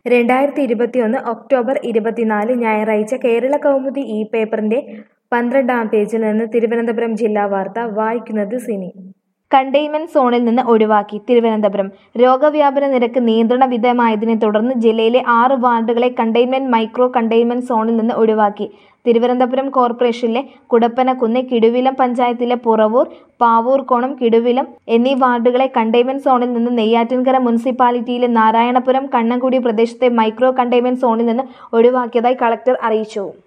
രണ്ടായിരത്തി ഇരുപത്തിയൊന്ന് ഒക്ടോബർ ഇരുപത്തിനാല് ഞായറാഴ്ച കേരള കൗമുദി ഈ പേപ്പറിന്റെ പന്ത്രണ്ടാം പേജിൽ നിന്ന് തിരുവനന്തപുരം ജില്ലാ വാർത്ത വായിക്കുന്നത് സിനി കണ്ടെയ്ൻമെന്റ് സോണിൽ നിന്ന് ഒഴിവാക്കി തിരുവനന്തപുരം രോഗവ്യാപന നിരക്ക് നിയന്ത്രണ വിധേയമായതിനെ തുടർന്ന് ജില്ലയിലെ ആറ് വാർഡുകളെ കണ്ടെയ്ൻമെന്റ് മൈക്രോ കണ്ടെയ്ൻമെന്റ് സോണിൽ നിന്ന് ഒഴിവാക്കി തിരുവനന്തപുരം കോർപ്പറേഷനിലെ കുടപ്പനക്കുന്ന് കിടുവിലം പഞ്ചായത്തിലെ പുറവൂർ പാവൂർക്കോണം കിടുവിലം എന്നീ വാർഡുകളെ കണ്ടെയ്ൻമെന്റ് സോണിൽ നിന്ന് നെയ്യാറ്റിൻകര മുനിസിപ്പാലിറ്റിയിലെ നാരായണപുരം കണ്ണൻകുടി പ്രദേശത്തെ മൈക്രോ കണ്ടെയ്ൻമെന്റ് സോണിൽ നിന്ന് ഒഴിവാക്കിയതായി കളക്ടർ അറിയിച്ചു